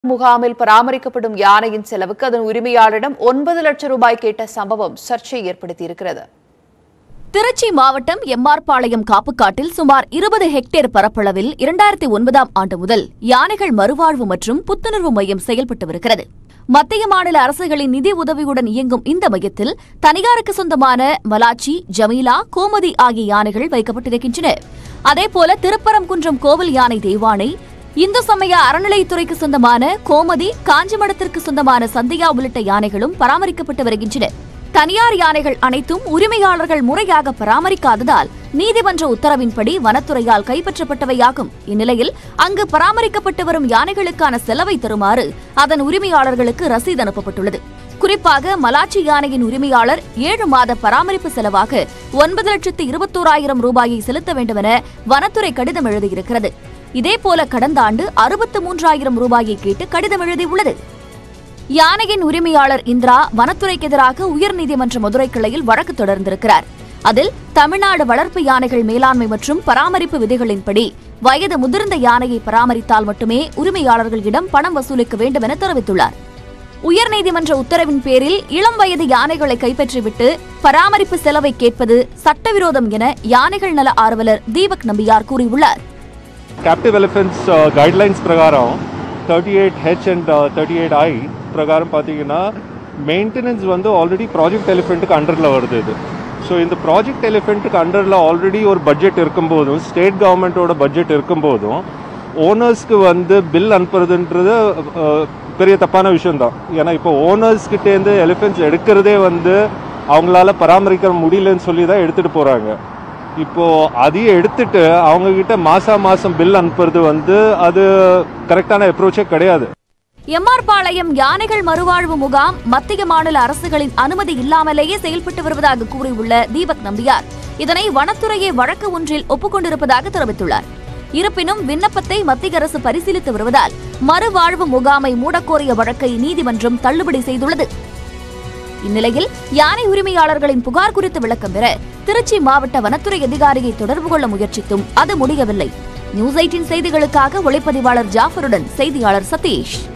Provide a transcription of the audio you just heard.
முகாமில் பராமரிக்கப்படும் யானையின் செலவுக்கு அதன் உரிமையாளரிடம் ஒன்பது லட்சம் ரூபாய் கேட்ட சம்பவம் சர்ச்சையை ஏற்படுத்தியிருக்கிறது திருச்சி மாவட்டம் எம்ஆர் பாளையம் காப்புக்காட்டில் சுமார் இருபது ஹெக்டேர் பரப்பளவில் இரண்டாயிரத்தி ஒன்பதாம் ஆண்டு முதல் யானைகள் மறுவாழ்வு மற்றும் புத்துணர்வு மையம் செயல்பட்டு வருகிறது மத்திய மாநில அரசுகளின் நிதி உதவியுடன் இயங்கும் இந்த மையத்தில் தனியாருக்கு சொந்தமான மலாச்சி ஜமீலா கோமதி ஆகிய யானைகள் வைக்கப்பட்டிருக்கின்றன அதேபோல திருப்பரங்குன்றம் கோவில் யானை தெய்வானை இந்து சமய அறநிலையத்துறைக்கு சொந்தமான கோமதி காஞ்சிமடத்திற்கு சொந்தமான சந்தியா உள்ளிட்ட யானைகளும் பராமரிக்கப்பட்டு வருகின்றன தனியார் யானைகள் அனைத்தும் உரிமையாளர்கள் முறையாக பராமரிக்காததால் நீதிமன்ற உத்தரவின்படி வனத்துறையால் கைப்பற்றப்பட்டவையாகும் இந்நிலையில் அங்கு பராமரிக்கப்பட்டு வரும் யானைகளுக்கான செலவை தருமாறு அதன் உரிமையாளர்களுக்கு ரசீது அனுப்பப்பட்டுள்ளது குறிப்பாக மலாச்சி யானையின் உரிமையாளர் ஏழு மாத பராமரிப்பு செலவாக ஒன்பது லட்சத்து இருபத்தோராயிரம் ரூபாயை செலுத்த வேண்டுமென வனத்துறை கடிதம் எழுதியிருக்கிறது இதேபோல கடந்த ஆண்டு அறுபத்து மூன்றாயிரம் ரூபாயை கேட்டு கடிதம் எழுதியுள்ளது யானையின் உரிமையாளர் இந்திரா வனத்துறைக்கு எதிராக உயர்நீதிமன்ற மதுரை கிளையில் வழக்கு தொடர்ந்திருக்கிறார் அதில் தமிழ்நாடு வளர்ப்பு யானைகள் மேலாண்மை மற்றும் பராமரிப்பு விதிகளின்படி வயது முதிர்ந்த யானையை பராமரித்தால் மட்டுமே உரிமையாளர்களிடம் பணம் வசூலிக்க வேண்டும் என தெரிவித்துள்ளார் உயர்நீதிமன்ற உத்தரவின் பேரில் இளம் வயது யானைகளை கைப்பற்றிவிட்டு பராமரிப்பு செலவை கேட்பது சட்டவிரோதம் என யானைகள் நல ஆர்வலர் தீபக் நம்பியார் கூறியுள்ளார் క్యాప్టివ్ ఎలిఫెంట్స్ గైడ్లైన్స్ ప్రకారం thirty eight H and thirty eight I பிரகாரம் பார்த்தீங்கன்னா மெயின்டெனன்ஸ் வந்து ஆல்ரெடி ப்ராஜெக்ட் எலிஃபெண்ட்டுக்கு அண்டரில் வருது இது ஸோ இந்த ப்ராஜெக்ட் எலிஃபெண்ட்டுக்கு அண்டரில் ஆல்ரெடி ஒரு பட்ஜெட் இருக்கும்போதும் ஸ்டேட் கவர்மெண்ட்டோட பட்ஜெட் இருக்கும்போதும் ஓனர்ஸ்க்கு வந்து பில் அனுப்புறதுன்றது அஹ், பெரிய தப்பான விஷயம்தான் ஏன்னா இப்போ ஓனர்ஸ்கிட்டேருந்து எலிஃபெண்ட்ஸ் எடுக்கிறதே வந்து அவங்களால பராமரிக்க முடியலன்னு சொல்லி தான் எடுத்துகிட்டு போகிறாங்க இப்போ அதையும் எடுத்துட்டு அவங்க கிட்ட மாசா மாசம் பில் அனுப்புறது வந்து அது கரெக்டான அப்ரோச்சே கிடையாது எம்ஆர் பாளையம் யானைகள் மறுவாழ்வு முகாம் மத்திய மாநில அரசுகளின் அனுமதி இல்லாமலேயே செயல்பட்டு வருவதாக கூறியுள்ள தீபக் நம்பியார் இதனை வனத்துறையே வழக்கு ஒன்றில் ஒப்புக்கொண்டிருப்பதாக தெரிவித்துள்ளார் இருப்பினும் விண்ணப்பத்தை மத்திய அரசு பரிசீலித்து வருவதால் மறுவாழ்வு முகாமை மூடக்கோரிய வழக்கை நீதிமன்றம் தள்ளுபடி செய்துள்ளது இந்நிலையில் யானை உரிமையாளர்களின் புகார் குறித்து விளக்கம் பெற திருச்சி மாவட்ட வனத்துறை அதிகாரியை தொடர்பு கொள்ள முயற்சித்தும் அது முடியவில்லை நியூஸ் எயிட்டின் செய்திகளுக்காக ஒளிப்பதிவாளர் ஜாஃபருடன் செய்தியாளர் சதீஷ்